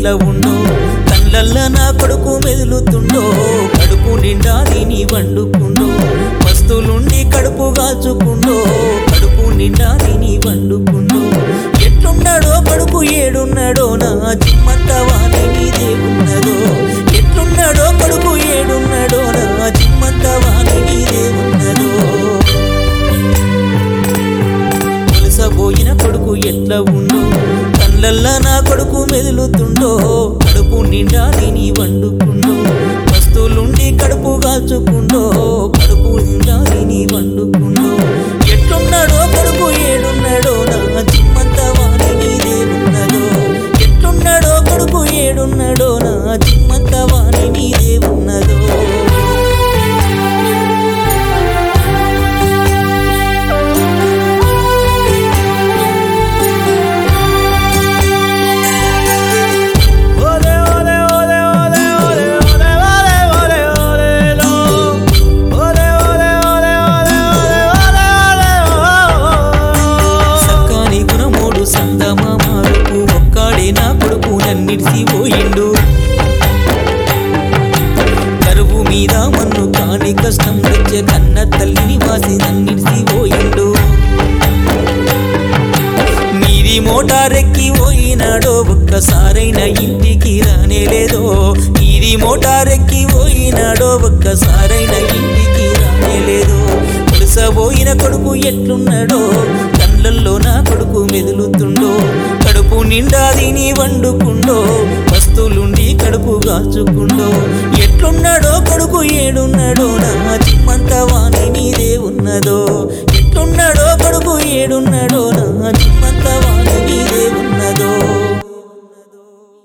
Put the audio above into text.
ఎట్లా ఉండో కళ్ళల్ల నా కొడుకు మెదులుతుండో కడుపు నిండా దీని వండుకుండో వస్తులుండి కడుపు కాచుకుండో కడుపు నిండా దీని వండుకుండో ఎట్లున్నాడో కడుపు ఏడున్నాడో నా జిమ్మంత వాణి నీదే ఉన్నదో ఎట్లున్నాడో కడుపు ఏడున్నాడో నా జిమ్మంత వాణి నీదే ఉన్నదో కొలసబోయిన కొడుకు ఎట్లా ఉందో కళ్ళల్లా నా కొడుకు మెదులుతుండో కడుపు నిండా తిని వండుకుండో వస్తువులుండి కడుపు కాచుకుండో కడుపు నిండా తిని వండుకుండో ఎట్లున్నాడో కడుపు ఏడున్నాడో నా జిమ్మంత వాణి నీదే ఉన్నదో ఎట్లున్నాడో కడుపు ఏడున్నాడో నా జిమ్మంత వాణి నీదే ఉన్నదో Ole, ole, ole, ole, ole, ole, ole, ole, ole, lo. Ole, ole, ole, ole, ole, ole, ole, సక్కాని గుణమోడు సందమామారుకు ఒక్కాడే నా కొడుకు నన్నిడిసి పోయిండు కరువు మీద మన్ను కాని కష్టం తెచ్చే కన్న తల్లిని వాసి నన్నిడిసి పోయిండు మీది మోటారెక్కి పోయినాడో ఒక్కసారైన ఇంటికి రానే లేదో మీది మోటారెక్కి పోయినాడో ఒక్కసారైన ఇంటికి రానే లేదో కొలుసబోయిన కొడుకు ఎట్లున్నాడో కళ్ళల్లో నా కొడుకు మెదులుతుండో కడుపు నిండా తిని వండుకుండో వస్తువులుండి కడుపు కాచుకుండో ఎట్లున్నాడో కొడుకు ఏడున్నాడో నా చిమ్మంత వాణి